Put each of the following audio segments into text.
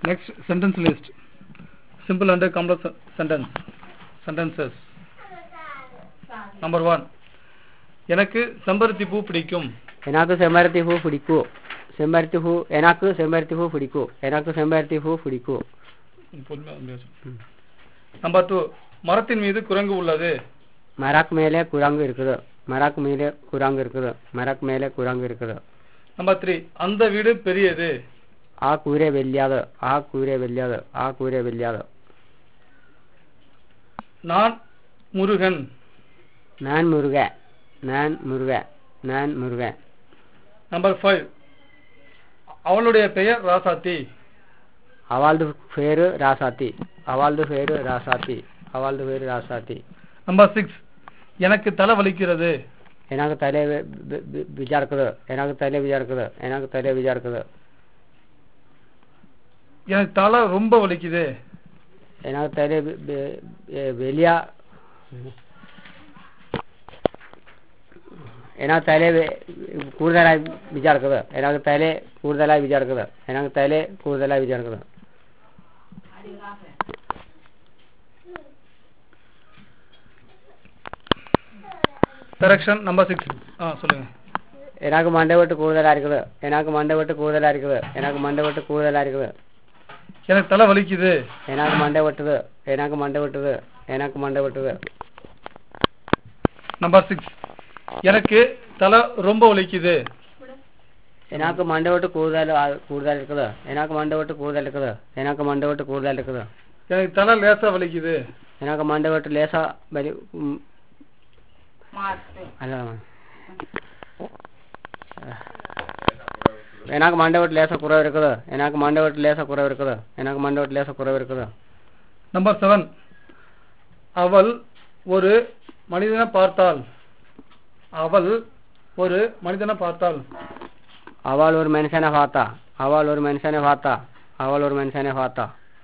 Next sentence list. Simple and complex sentence. Sentences. Number one. எனக்கு செம்பருத்தி பூ பிடிக்கும் எனக்கு செம்பருத்தி பூ பிடிக்கும் செம்பருத்தி பூ எனக்கு செம்பருத்தி பூ பிடிக்கும் எனக்கு செம்பருத்தி பூ பிடிக்கும் நம்பர் டூ மரத்தின் மீது குரங்கு உள்ளது மரக்கு மேலே குரங்கு இருக்குது மரக்கு மேலே குரங்கு இருக்குது மரக்கு மேலே குரங்கு இருக்குது நம்பர் த்ரீ அந்த வீடு பெரியது ಆ ಕೂರೆ ಬೆಲ್ಯಾದ ಆ ಕೂರೆ ಬೆಲ್ಯಾದ ಆ ಕೂರೆ ಬೆಲ್ಯಾದ நான் முருகன் ನಾನ್ ಮುರುಗ ನಾನ್ ಮುರುಗ ನಾನ್ ಮುರುಗ நம்பர் ஃபைவ் அவளுடைய பெயர் ராசாத்தி ಅವಲ್ದು ಫೇರು ರಾಸಾತಿ ಅವಲ್ದು ಫೇರು ರಾಸಾತಿ ಅವಲ್ದು ಫೇರು ರಾಸಾತಿ நம்பர் சிக்ஸ் எனக்கு தலை வலிக்கிறது ಏನಾಗ ತಲೆ ಬಿಜಾರ್ಕದ ಏನಾಗ ತಲೆ ಬಿಜಾರ್ಕದ ಏನಾಗ ತಲೆ ಬಿಜಾರ್ಕದ எனக்கு தலை ரொம்ப வலிக்குது ಏನಾಗ ತಲೆ ಬೆಲಿಯ ಏನಾಗ ತಲೆ ಕೂದಲಾಗಿ ಬಿಜಾರ್ಕದ ಏನಾಗ ತಲೆ ಕೂದಲಾಗಿ ಬಿಜಾರ್ಕದ ಏನಾಗ ತಲೆ ಕೂದಲಾಗಿ ಬಿಜಾರ್ಕದ கரெக்ஷன் நம்பர் சிக்ஸ் ஆ சொல்லுங்க எனக்கு மண்டை விட்டு கூடுதலா இருக்குது எனக்கு மண்டை விட்டு கூடுதலா இருக்குது எனக்கு மண்டை விட்டு கூடுதலா இருக்குது எனக்கு தலை வலிக்குது எனக்கு மண்டை விட்டுது எனக்கு மண்டை விட்டுது எனக்கு மண்டை விட்டுது நம்பர் சிக்ஸ் எனக்கு தலை ரொம்ப வலிக்குது எனக்கு மண்டை விட்டு கூடுதல் ஆ- கூடுதல் இருக்குது எனக்கு மண்டை விட்டு கூடுதல் இருக்குது எனக்கு மண்டை விட்டு கூடுதல் இருக்குது எனக்கு தலை லேசா வலிக்குது எனக்கு மண்டை விட்டு லேசா வலி ம், அல்ல எனக்கு மண்டை விட்டு லேசா குறைவு இருக்குது எனக்கு மண்டை விட்டு லேசா குறைவு இருக்குது எனக்கு மண்டை விட்டு லேசா குறைவு இருக்குது நம்பர் செவன் அவள் ஒரு மனிதனை பார்த்தாள் அவள் ஒரு மனிதனை பார்த்தாள் அவள் ஒரு மனுஷனை பார்த்தா அவள் ஒரு மனுஷனை பார்த்தா அவள் ஒரு மனுஷனை பார்த்தா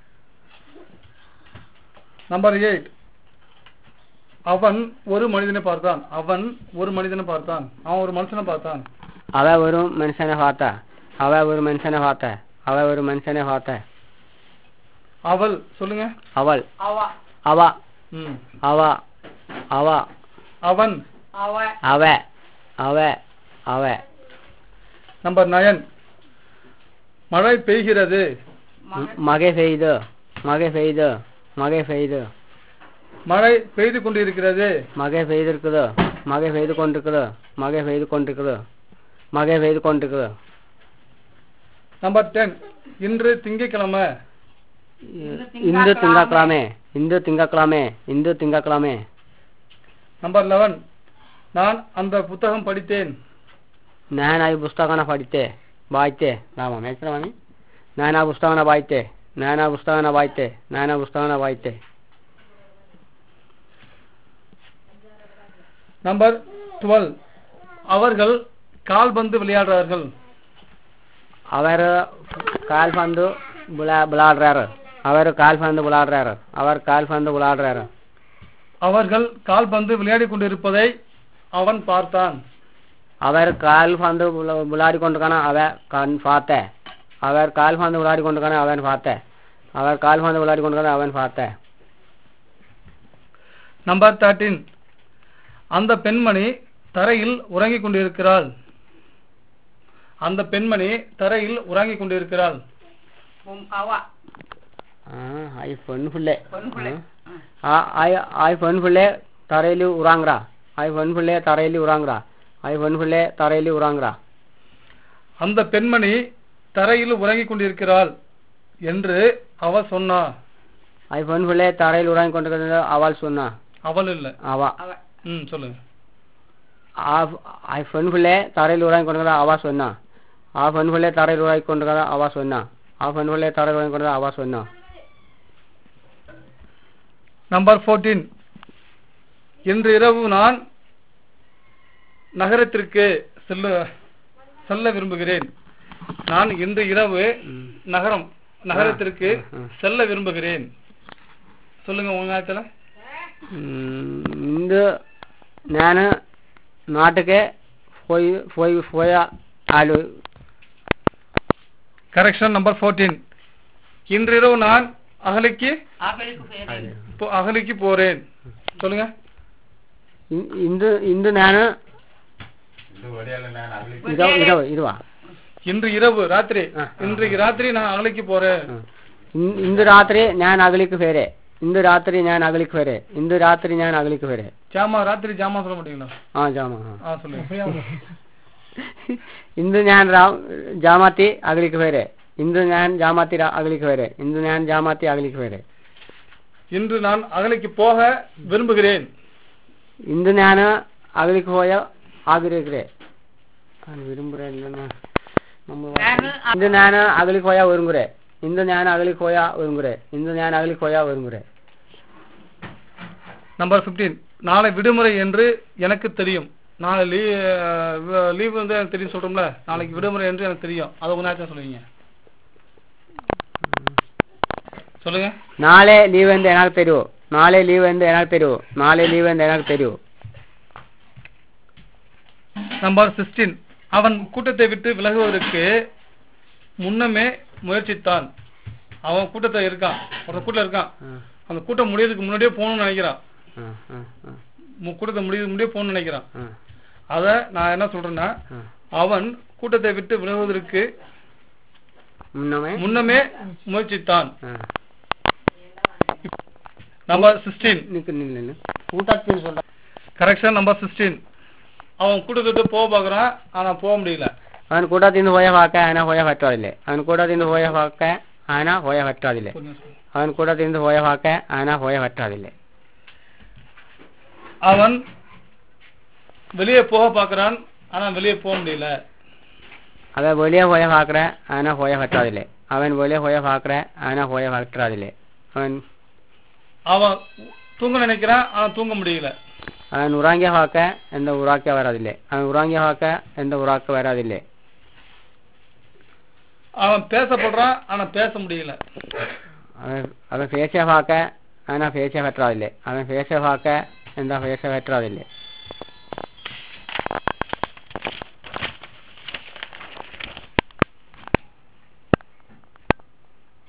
நம்பர் எயிட் அவன் ஒரு மனிதனை பார்த்தான் அவன் ஒரு மனிதனை பார்த்தான் அவன் ஒரு மனுஷனை பார்த்தான் அவ ஒரு மனுஷனை பார்த்தா அவ ஒரு மனுஷனை பார்த்தா அவ ஒரு மனுஷனை பார்த்தா அவள் சொல்லுங்க அவள் அவ ம் அவ அவ அவன் அவ அவ அவ நம்பர் நயன் மழை பெய்கிறது ம், மகை பெய்து மகை பெய்து மகை பெய்து மழை பெய்து கொண்டிருக்கிறது மகை பெய்திருக்குது மகை பெய்து கொண்டிருக்குது மகை பெய்து கொண்டிருக்குது மகை பெய்து கொண்டிருக்குது நம்பர் டென் இன்று திங்கட்கிழமை இந்து திங்கக்கிழமை இந்து திங்கக்கிழமை இந்து திங்கக்கிழமை நம்பர் லெவன் நான் அந்த புத்தகம் படித்தேன் ನಾನು ಆ ಪುಸ್ತಕನ ಪಡಿತೆ ಬಾಯ್ತೆ ರಾಮ ಮೇಸ್ತ್ರವಾಣಿ ನಾನು ಆ ಪುಸ್ತಕನ ಬಾಯ್ತೆ ನಾನು ಆ ಪುಸ್ತಕನ ಬಾಯ್ತೆ ನಾನು ಆ ಪುಸ್ತಕನ ಬಾಯ್ತೆ நம்பர் டுவெல் அவர்கள் கால்பந்து விளையாடுறார்கள் ಅವರು ಕಾಲ್ ಬಂದು ಬುಳಾ ಬುಲಾಡ್ರ್ಯಾರ ಅವರು ಕಾಲ್ ಬಂದು ಬುಲಾಡ್ರ್ಯಾರ ಅವರು ಕಾಲ್ ಬಂದು ಬುಲಾಡ್ರ್ಯಾರ அவர்கள் கால்பந்து விளையாடி கொண்டிருப்பதை அவன் பார்த்தான் ಅವರು ಕಾಲ್ ಬಂದು ಬುಲಾಡಿಕೊಂಡು ಕಣ ಅವ ಕಣ್ ಫಾತೆ ಅವರು ಕಾಲ್ ಬಂದು ಬುಲಾಡಿಕೊಂಡು ಕಣ ಅವನ್ ಫಾತೆ ಅವರು ಕಾಲ್ ಬಂದು ಬುಲಾಡಿಕೊಂಡು ಕಣ ಅವನ್ ಫಾತೆ நம்பர் தேர்ட்டீன் அந்த பெண்மணி தரையில் உறங்கிக் கொண்டிருக்கிறாள் அந்த பெண்மணி தரையில் உறங்கிக் கொண்டிருக்கிறாள் ಐ ಫನ್ ಫುಲ್ಲೆ ಐ ಫನ್ ಫುಲ್ಲೆ ತರೆಯಲ್ಲಿ ಉರಾಂಗ್ರ ಐ ಫನ್ ಫುಲ್ಲೆ ತರೆಯಲ್ಲಿ ಉರಾಂಗ್ರ ಐ ಫನ್ ಫುಲ್ಲೆ ತರೆಯಲ್ಲಿ ಉರಾಂಗ್ರ அந்த பெண்மணி தரையில் உறங்கிக் கொண்டிருக்கிறாள் என்று அவ சொன்னா ಐ ಫನ್ ಫುಲ್ಲೆ ತರೆಯಲ್ಲಿ ಉರಾಂಗಿಕೊಂಡು ಅವಲ್ ಸುನ್ನ அவள் இல்ல ಅವ ம் சொல்லுங்க ಐ ಫನ್ ಫುಲ್ಲೆ ತರೆಯಲ್ಲಿ ಉರಾಂಗಿಕೊಂಡು ಅವ ಸುನ್ನ ಆ ಫನ್ ಫುಲ್ಲೆ ತರೆಯಲ್ಲಿ ಉರಾಂಗಿಕೊಂಡು ಅವ ಸುನ್ನ ಆ ಫನ್ ಫುಲ್ಲೆ ತರೆಯಲ್ಲಿ ಉರಾಂಗಿಕೊಂಡು ಅವ ಸುನ್ನ நம்பர் ஃபோர்டீன் இன்று இரவு நான் நகரத்திற்கு செல்ல செல்ல விரும்புகிறேன் நான் இன்று இரவு நகரம் நகரத்திற்கு ம். செல்ல விரும்புகிறேன் சொல்லுங்க உங்க நேரத்துல ಇಂದು ನಾನು ನಾಟಕ್ಕೆ ಹೋಯ್ ಹೋಯ್ ಹೋಯ ಆಲು கரெக்ஷன் நம்பர் ஃபோர்டீன் இன்றிரவு நான் அகலிக்கு அகலுக்கு பேரு போ- அகலிக்கு போறேன் சொல்லுங்க இ- இந்து இந்து ನಾನು ಇದು ಇದು ಇದುವಾ இன்று இரவு ராத்திரி ஆ. இன்றைக்கு ராத்திரி நான் அகலிக்கு போறேன் ഇൻ- ಇಂದು ರಾತ್ರಿ ഞാൻ ಅಗಲಿಕ್ಕೆ ಬೇರೆ ಇಂದು ರಾತ್ರಿ ഞാൻ ಅಗಲಿಕ್ಕೆ ಬೇರೆ ಇಂದು ರಾತ್ರಿ ഞാൻ ಅಗಲಿಕ್ಕೆ ಬೇರೆ ஜாமா ராத்திரி ஜாமா சொல்ல மாட்டீங்களா ആ ಜಾಮ ಹಾ. ஆ சொல்லுங்க ಇಂದು ഞാൻ ರಾವ್ ಜಾಮಾತಿ ಅಗಲಿಕ್ಕೆ ಬೇರೆ ಇಂದು ഞാൻ ಜಾಮಾತಿ ರಾ- ಅಗಲಿಕ್ಕೆ ಬೇರೆ ಇಂದು ഞാൻ ಜಾಮಾತಿ ಅಗಲಿಕ್ಕೆ ಬೇರೆ இன்று நான் அகலிக்கு போக விரும்புகிறேன் ಇಂದು ನಾನು ಅಗಲಿಕ್ಕೆ ಹೋಯ ಆಗಿರೇ ವಿರುಂಬುರೆ ನಮ್ಮ ನಾನು ಇಂದು ನಾನು ಅಗಲಿಕ್ಕೆ ಹೋಯ ഒരുങ്ങുರೆ ಇಂದು ഞാൻ ಅಗಲಿಕ್ಕೆ ಹೋಯ ഒരുങ്ങുರೆ ಇಂದು ഞാൻ ಅಗಲಿಕ್ಕೆ ಹೋಯ ഒരുങ്ങുರೆ நம்பர் 15 நாளை விடுமுறை என்று எனக்கு தெரியும் நாளை லீவ் லீவ் வந்து எனக்கு தெரியும் சொல்றோம்ல நாளைக்கு விடுமுறை என்று எனக்கு தெரியும் அதை கொஞ்ச நேரத்தில் சொல்லுவீங்க சொல்லுங்க ನಾಳೆ ಲೀವ್ ಎಂದು ಏನಾಗ್ ತരുವು ನಾಳೆ ಲೀವ್ ಎಂದು ಏನಾಗ್ ತರುವು ನಾಳೆ ಲೀವ್ ಎಂದು ಏನಾಗ್ ತರುವು நம்பர் 16 அவன் கூட்டத்தை விட்டு விலகுவதற்கு முன்னமே முயற்சித்தான் அவன் கூட்டத்தை இருக்கான் ஒரு கூட்டம் இருக்கான் அந்த கூட்டம் முடியறதுக்கு முன்னாடியே போகணும்னு நினைக்கிறான் மு- கூட்டத்தை முடியறதுக்கு முன்னாடியே போகணும்னு நினைக்கிறான் அத நான் என்ன சொல்றேன்னா அவன் கூட்டத்தை விட்டு விலகுவதற்கு ಮುನ್ನಮೆ முன்னமே முயற்சித்தான் நம்பர் 16 ನಿಕ್ಕು ನಿಲ್ಲ ಊಟಕ್ಕೆ சொல்ற கரெக்ஷன் நம்பர் 16 அவன் கூட்டத்தை விட்டு போக பாக்குறான் ஆனா போக முடியல ಅವನು ಕೂಡ ತಿಂದು ಹೋಯ ಹಾಕ ಆನ ಹೋಯ ಹಟ್ಟೋದಿಲ್ಲ ಅವನು ಕೂಡ ತಿಂದು ಹೋಯ ಹಾಕ ಆನ ಹೋಯ ಹಟ್ಟೋದಿಲ್ಲ ಅವನು ಕೂಡ ತಿಂದು ಹೋಯ ಹಾಕ ಆನ ಹೋಯ ಹಟ್ಟೋದಿಲ್ಲ அவன் வெளியே போக பாக்குறான் ஆனா வெளியே போக முடியல ಅವ ಒಲಿಯ ಹೋಯ ಹಾಕ್ರೆ ಆನ ಹೋಯ ಹಟ್ಟೋದಿಲ್ಲ ಅವನ್ ಒಲಿಯ ಹೋಯ ಹಾಕ್ರೆ ಆನ ಹೋಯ ಹಟ್ಟೋದಿಲ್ಲ ಅವನ್ அவன் தூங்க நினைக்கிறான் ஆனா தூங்க முடியல അവൻ ഉറാങ്ങിയ വാക്ക എന്താ ഉറാക്ക വരാതില്ലേ അവൻ ഉറാങ്ങിയ വാക്ക എന്താ ഉറാക്ക വരാതില്ലേ அவன் பேசப்படுறான் ஆனா பேச முடியல അവൻ അവൻ ഫേസ്യ വാക്ക അവനാ ഫേസ്യ പറ്റാതില്ലേ അവൻ ഫേസ്യ വാക്ക എന്താ ഫേസ്യ പറ്റാതില്ലേ